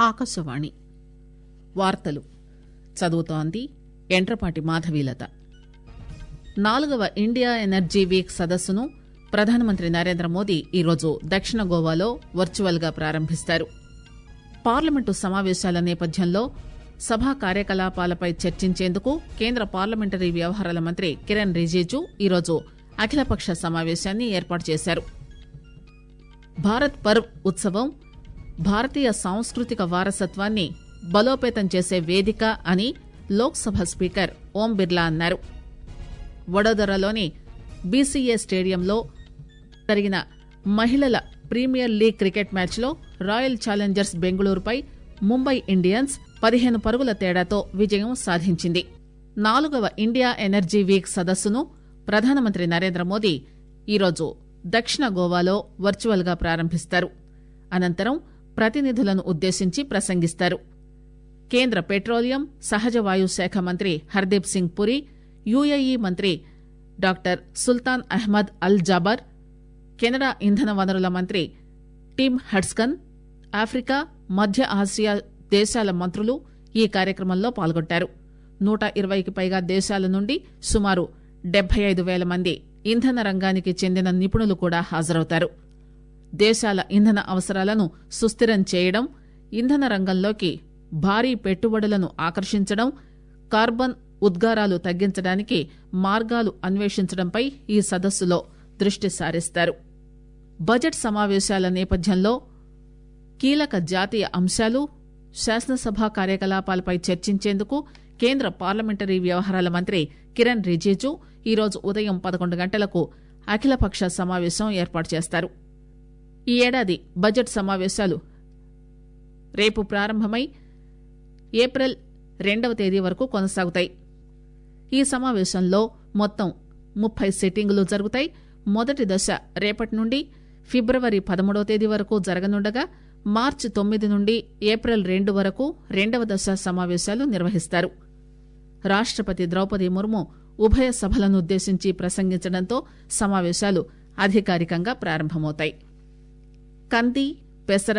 ఆకాశవాణి వార్తలు చదువుతోంది ఎంట్రపాటి మాధవీలత నాలుగవ ఇండియా ఎనర్జీ వీక్ సదస్సును ప్రధానమంత్రి నరేంద్ర మోదీ ఈరోజు దక్షిణ గోవాలో వర్చువల్ గా ప్రారంభిస్తారు పార్లమెంటు సమావేశాల నేపథ్యంలో సభా కార్యకలాపాలపై చర్చించేందుకు కేంద్ర పార్లమెంటరీ వ్యవహారాల మంత్రి కిరణ్ రిజిజు ఈరోజు అఖిలపక్ష సమావేశాన్ని ఏర్పాటు చేశారు భారత్ పర్వ్ ఉత్సవం భారతీయ సాంస్కృతిక వారసత్వాన్ని బలోపేతం చేసే వేదిక అని లోక్సభ స్పీకర్ ఓం బిర్లా అన్నారు వడోదరలోని బీసీఏ స్టేడియంలో జరిగిన మహిళల ప్రీమియర్ లీగ్ క్రికెట్ మ్యాచ్లో రాయల్ ఛాలెంజర్స్ బెంగళూరుపై ముంబై ఇండియన్స్ పదిహేను పరుగుల తేడాతో విజయం సాధించింది నాలుగవ ఇండియా ఎనర్జీ వీక్ సదస్సును ప్రధానమంత్రి నరేంద్ర మోదీ ఈరోజు దక్షిణ గోవాలో వర్చువల్ గా ప్రారంభిస్తారు అనంతరం ప్రతినిధులను ఉద్దేశించి ప్రసంగిస్తారు కేంద్ర పెట్రోలియం సహజ వాయు శాఖ మంత్రి హర్దీప్ సింగ్ పురి యుఏఈ మంత్రి doctor Sultan Ahmed Al Jaber Canada ఇంధన వనరుల మంత్రి టిమ్ హడ్స్కన్ ఆఫ్రికా మధ్య ఆసియా దేశాల మంత్రులు ఈ కార్యక్రమంలో పాల్గొంటారు నూట ఇరవైకి పైగా దేశాల నుండి సుమారు డెబ్బై ఐదు పేల మంది ఇంధన రంగానికి చెందిన నిపుణులు కూడా హాజరవుతారు దేశాల ఇంధన అవసరాలను సుస్థిరం చేయడం ఇంధన రంగంలోకి భారీ పెట్టుబడులను ఆకర్షించడం కార్బన్ ఉద్గారాలు తగ్గించడానికి మార్గాలు అన్వేషించడంపై ఈ సదస్సులో దృష్టి సారిస్తారు బడ్జెట్ సమావేశాల నేపథ్యంలో కీలక జాతీయ అంశాలు శాసనసభ కార్యకలాపాలపై చర్చించేందుకు కేంద్ర పార్లమెంటరీ వ్యవహారాల మంత్రి కిరణ్ రిజిజు ఈరోజు ఉదయం పదకొండు గంటలకు అఖిలపక్ష సమావేశం ఏర్పాటు చేస్తారు ఈ ఏడాది బడ్జెట్ సమావేశాలు రేపు ప్రారంభమై ఏప్రిల్ రెండవ తేదీ వరకు కొనసాగుతాయి ఈ సమావేశంలో మొత్తం ముప్పై సిట్టింగులు జరుగుతాయి మొదటి దశ రేపటి నుండి ఫిబ్రవరి పదమూడవ తేదీ వరకు జరగనుండగా మార్చి తొమ్మిది నుండి ఏప్రిల్ రెండు వరకు రెండవ దశ సమావేశాలు నిర్వహిస్తారు రాష్టపతి ద్రౌపది ముర్ము ఉభయ సభలను ఉద్దేశించి ప్రసంగించడంతో సమావేశాలు అధికారికంగా ప్రారంభమవుతాయి కంది పెసర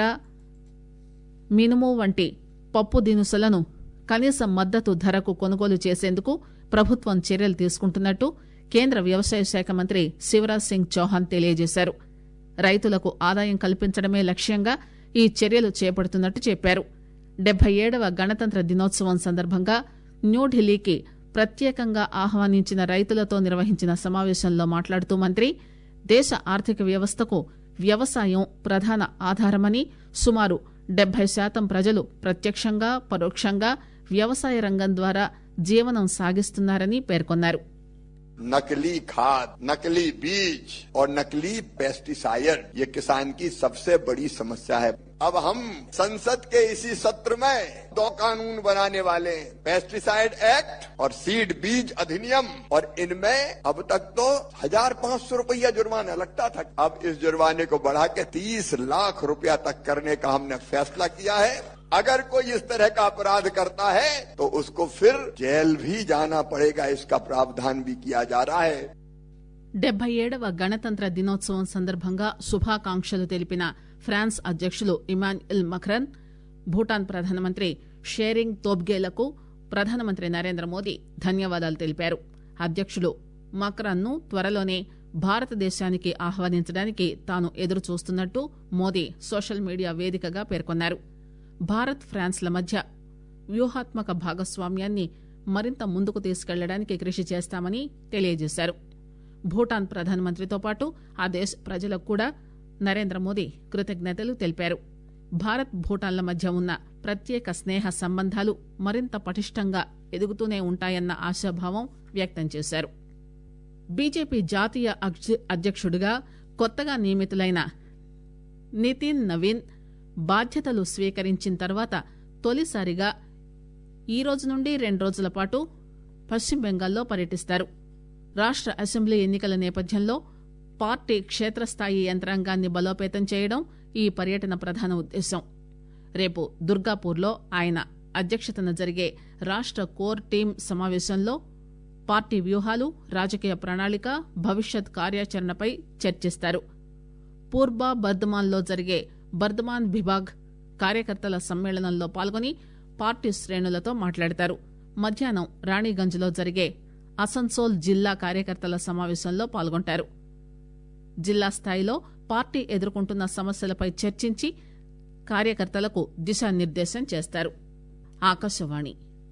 మినుము వంటి పప్పు దినుసులను కనీస మద్దతు ధరకు కొనుగోలు చేసేందుకు ప్రభుత్వం చర్యలు తీసుకుంటున్నట్టు కేంద్ర వ్యవసాయ శాఖ మంత్రి శివరాజ్ సింగ్ చౌహాన్ తెలియజేశారు రైతులకు ఆదాయం కల్పించడమే లక్ష్యంగా ఈ చర్యలు చేపడుతున్నట్టు చెప్పారు డెబ్బై ఏడవ గణతంత్ర దినోత్సవం సందర్భంగా న్యూఢిల్లీకి ప్రత్యేకంగా ఆహ్వానించిన రైతులతో నిర్వహించిన సమావేశంలో మాట్లాడుతూ మంత్రి దేశ ఆర్థిక వ్యవస్థకు వ్యవసాయం ప్రధాన ఆధారమని సుమారు డెబ్బై శాతం ప్రజలు ప్రత్యక్షంగా పరోక్షంగా వ్యవసాయ రంగం ద్వారా జీవనం సాగిస్తున్నారని పేర్కొన్నారు नकली खाद नकली बीज और नकली पेस्टिसाइड ये किसान की सबसे बड़ी समस्या है अब हम संसद के इसी सत्र में दो कानून बनाने वाले हैं पेस्टिसाइड एक्ट और सीड बीज अधिनियम और इनमें अब तक तो हजार पाँच सौ रुपया जुर्माना लगता था अब इस जुर्माने को बढ़ा के तीस लाख रुपया तक करने का हमने फैसला किया है अगर कोई इस तरह का अपराध करता है तो उसको फिर जेल भी जाना पड़ेगा इसका प्रावधान भी किया जा रहा है డెబ్బై ఏడవ గణతంత్ర దినోత్సవం సందర్భంగా శుభాకాంక్షలు తెలిపిన ఫ్రాన్స్ అధ్యకులు ఇమాన్యుల్ మక్రన్ భూటాన్ ప్రధానమంత్రి షేరింగ్ తోబ్గేలకు ప్రధానమంత్రి నరేంద్ర మోదీ ధన్యవాదాలు తెలిపారు అధ్యకులు మక్రన్ ను త్వరలోనే భారతదేశానికి ఆహ్వానించడానికి తాను ఎదురు చూస్తున్నట్టు మోదీ సోషల్ మీడియా వేదికగా పేర్కొన్నారు భారత్ ఫ్రాన్స్ల మధ్య వ్యూహాత్మక భాగస్వామ్యాన్ని మరింత ముందుకు తీసుకెళ్లడానికి కృషి చేస్తామని తెలియజేశారు భూటాన్ ప్రధానమంత్రితో పాటు ఆ దేశ ప్రజలకు కూడా నరేంద్ర మోదీ కృతజ్ఞతలు తెలిపారు భారత్ భూటాన్ల మధ్య ఉన్న ప్రత్యేక స్నేహ సంబంధాలు మరింత పటిష్టంగా ఎదుగుతూనే ఉంటాయన్న ఆశాభావం వ్యక్తం చేశారు బీజేపీ జాతీయ అధ్యక్షుడిగా కొత్తగా నియమితులైన నితిన్ నవీన్ బాధ్యతలు స్వీకరించిన తర్వాత తొలిసారిగా ఈ రోజు నుండి రెండు రోజుల పాటు పశ్చిమ బెంగాల్లో పర్యటిస్తారు రాష్ట అసెంబ్లీ ఎన్నికల నేపథ్యంలో పార్టీ క్షేత్రస్థాయి యంత్రాంగాన్ని బలోపేతం చేయడం ఈ పర్యటన ప్రధాన ఉద్దేశం రేపు దుర్గాపూర్లో ఆయన అధ్యక్షతన జరిగే రాష్ట కోర్ టీం సమావేశంలో పార్టీ వ్యూహాలు రాజకీయ ప్రణాళిక భవిష్యత్ కార్యాచరణపై చర్చిస్తారు పూర్బ బర్దమాన్లో జరిగే బర్దమాన్ విభాగ్ కార్యకర్తల సమ్మేళనంలో పాల్గొని పార్టీ శ్రేణులతో మాట్లాడతారు మధ్యాహ్నం రాణిగంజ్లో జరిగే అసన్సోల్ జిల్లా కార్యకర్తల సమావేశంలో పాల్గొంటారు జిల్లా స్థాయిలో పార్టీ ఎదుర్కొంటున్న సమస్యలపై చర్చించి కార్యకర్తలకు దిశానిర్దేశం చేస్తారు ఆకాశవాణి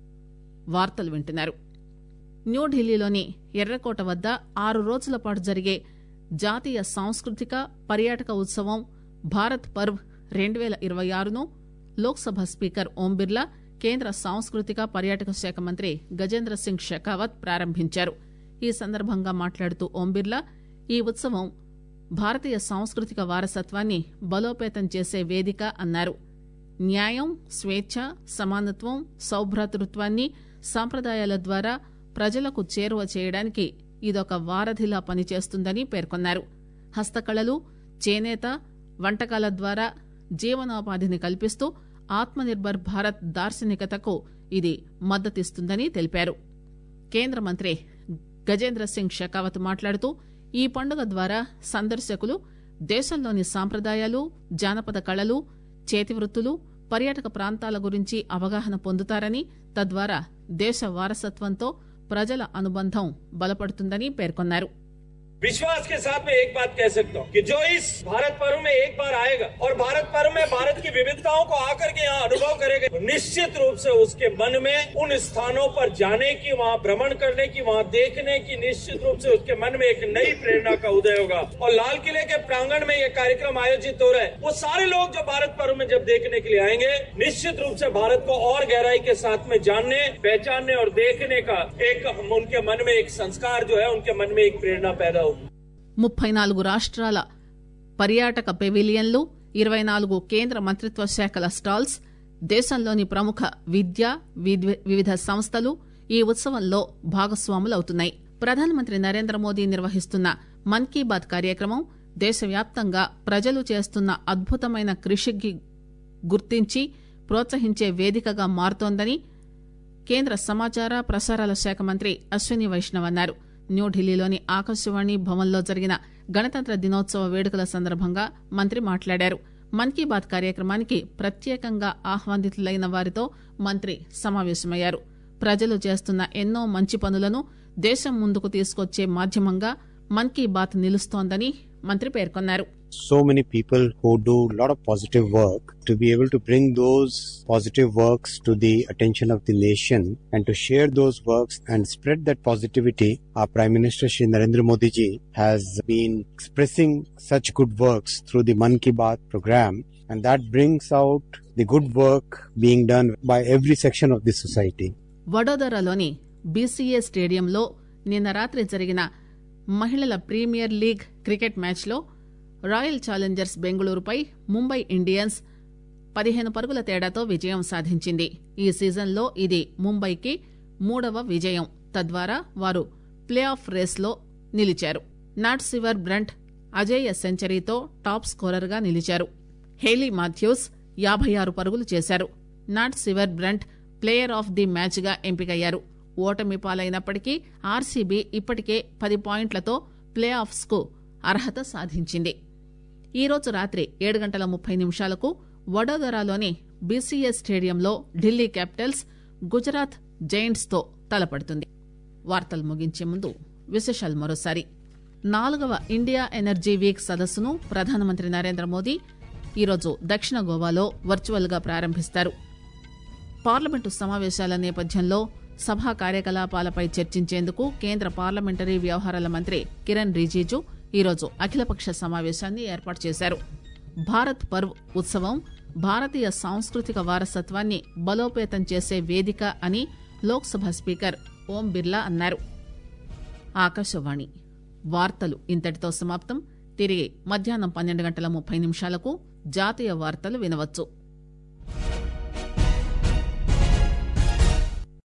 వార్తలు వింటున్నారు న్యూఢిల్లీలోని ఎర్రకోట వద్ద ఆరు రోజుల పాటు జరిగే జాతీయ సాంస్కృతిక పర్యాటక ఉత్సవం భారత్ పర్వ్ రెండు పేల ఇరవై ఆరును లోక్సభ స్పీకర్ ఓం బిర్లా కేంద్ర సాంస్కృతిక పర్యాటక శాఖ మంత్రి గజేంద్ర సింగ్ షెకావత్ ప్రారంభించారు ఈ సందర్భంగా మాట్లాడుతూ ఓం బిర్లా ఈ ఉత్సవం భారతీయ సాంస్కృతిక వారసత్వాన్ని బలోపేతం చేసే వేదిక అన్నారు న్యాయం స్వేచ్ఛ సమానత్వం సౌభ్రాతృత్వాన్ని సంప్రదాయాల ద్వారా ప్రజలకు చేరువ చేయడానికి ఇదొక వారధిలా పనిచేస్తుందని పేర్కొన్నారు హస్తకళలు చేనేత వంటకాల ద్వారా జీవనోపాధిని కల్పిస్తూ ఆత్మనిర్భర్ భారత్ దార్శనికతకు ఇది మద్దతిస్తుందని తెలిపారు కేంద్ర మంత్రి గజేంద్ర సింగ్ షెకావత్ మాట్లాడుతూ ఈ పండుగ ద్వారా సందర్శకులు దేశంలోని సాంప్రదాయాలు జానపద కళలు చేతివృత్తులు పర్యాటక ప్రాంతాల గురించి అవగాహన పొందుతారని తద్వారా దేశ వారసత్వంతో ప్రజల అనుబంధం బలపడుతుందని పేర్కొన్నారు विश्वास के साथ में एक बात कह सकता हूँ कि जो इस भारत पर्व में एक बार आएगा और भारत पर्व में भारत की विविधताओं को आकर के यहाँ अनुभव करेगा तो निश्चित रूप से उसके मन में उन स्थानों पर जाने की वहाँ भ्रमण करने की वहाँ देखने की निश्चित रूप से उसके मन में एक नई प्रेरणा का उदय होगा और लाल किले के प्रांगण में ये कार्यक्रम आयोजित हो रहा है वो सारे लोग जो भारत पर्व में जब देखने के लिए आएंगे निश्चित रूप से भारत को और गहराई के साथ में जानने पहचानने और देखने का एक उनके मन में एक संस्कार जो है उनके मन में एक प्रेरणा पैदा होगी ముప్పై నాలుగు రాష్ట్రాల పర్యాటక పెవిలియన్లు ఇరవై నాలుగు కేంద్ర మంత్రిత్వ శాఖల స్టాల్స్ దేశంలోని ప్రముఖ విద్య విద్వ- వివిధ సంస్థలు ఈ ఉత్సవంలో భాగస్వాములవుతున్నాయి ప్రధానమంత్రి నరేంద్ర మోదీ నిర్వహిస్తున్న మన్ కీ బాత్ కార్యక్రమం దేశవ్యాప్తంగా ప్రజలు చేస్తున్న అద్భుతమైన కృషికి గుర్తించి ప్రోత్సహించే వేదికగా మారుతోందని కేంద్ర సమాచార ప్రసారాల శాఖ మంత్రి అశ్విని వైష్ణవ్ అన్నారు న్యూఢిల్లీలోని ఆకాశవాణి భవన్లో జరిగిన గణతంత్ర దినోత్సవ వేడుకల సందర్భంగా మంత్రి మాట్లాడారు మన్ కీ బాత్ కార్యక్రమానికి ప్రత్యేకంగా ఆహ్వానితులైన వారితో మంత్రి సమావేశమయ్యారు ప్రజలు చేస్తున్న ఎన్నో మంచి పనులను దేశం ముందుకు తీసుకొచ్చే మాధ్యమంగా మన్ కీ బాత్ నిలుస్తోందని మంత్రి పేర్కొన్నారు so many people who do a lot of positive work to be able to bring those positive works to the attention of the nation and to share those works and spread that positivity. Our Prime Minister Shri Narendra Modi ji has been expressing such good works through the Man Ki Baat program and that brings out the good work being done by every section of the society. వడోదరాలోని BCA స్టేడియంలో నిన్న రాత్రి జరిగిన మహిళల Premier League cricket మ్యాచ్లో Royal Challengers బెంగళూరుపై Mumbai Indians పదిహేను పరుగుల తేడాతో విజయం సాధించింది ఈ సీజన్లో ఇది ముంబైకి మూడవ విజయం తద్వారా వారు ప్లే ఆఫ్ రేస్లో నిలిచారు నాట్ సివర్ బ్రంట్ అజేయ సెంచరీతో టాప్ స్కోరర్గా నిలిచారు హేలీ మాథ్యూస్ యాభై ఆరు పరుగులు చేశారు Nat Sciver Brunt player of the match గా ఎంపికయ్యారు ఓటమి పాలైనప్పటికీ ఆర్సీబీ ఇప్పటికే పది పాయింట్లతో ప్లే ఆఫ్స్ కు అర్హత సాధించింది ఈ రోజు రాత్రి ఏడు గంటల ముప్పై నిమిషాలకు వడోదరాలోని బీసీఏ స్టేడియంలో ఢిల్లీ క్యాపిటల్స్ గుజరాత్ జైంట్స్ తో తలపడుతుంది వార్తలు ముగించే ముందు విశేషాలు మరోసారి నాలుగవ ఇండియా ఎనర్జీ వీక్ సదస్సును ప్రధానమంత్రి నరేంద్ర మోదీ ఈరోజు దక్షిణ గోవాలో వర్చువల్ గా ప్రారంభిస్తారు పార్లమెంటు సమావేశాల నేపథ్యంలో సభా కార్యకలాపాలపై చర్చించేందుకు కేంద్ర పార్లమెంటరీ వ్యవహారాల మంత్రి కిరణ్ రిజిజు ఈరోజు అఖిలపక్ష సమావేశాన్ని ఏర్పాటు చేశారు భారత్ పర్వ్ ఉత్సవం భారతీయ సాంస్కృతిక వారసత్వాన్ని బలోపేతం చేసే వేదిక అని లోక్సభ స్పీకర్ ఓం బిర్లా అన్నారు ఆకాశవాణి వార్తలు ఇంతటితో సమాప్తం తిరిగి మధ్యాహ్నం పన్నెండు గంటల ముప్పై నిమిషాలకు జాతీయ వార్తలు వినవచ్చు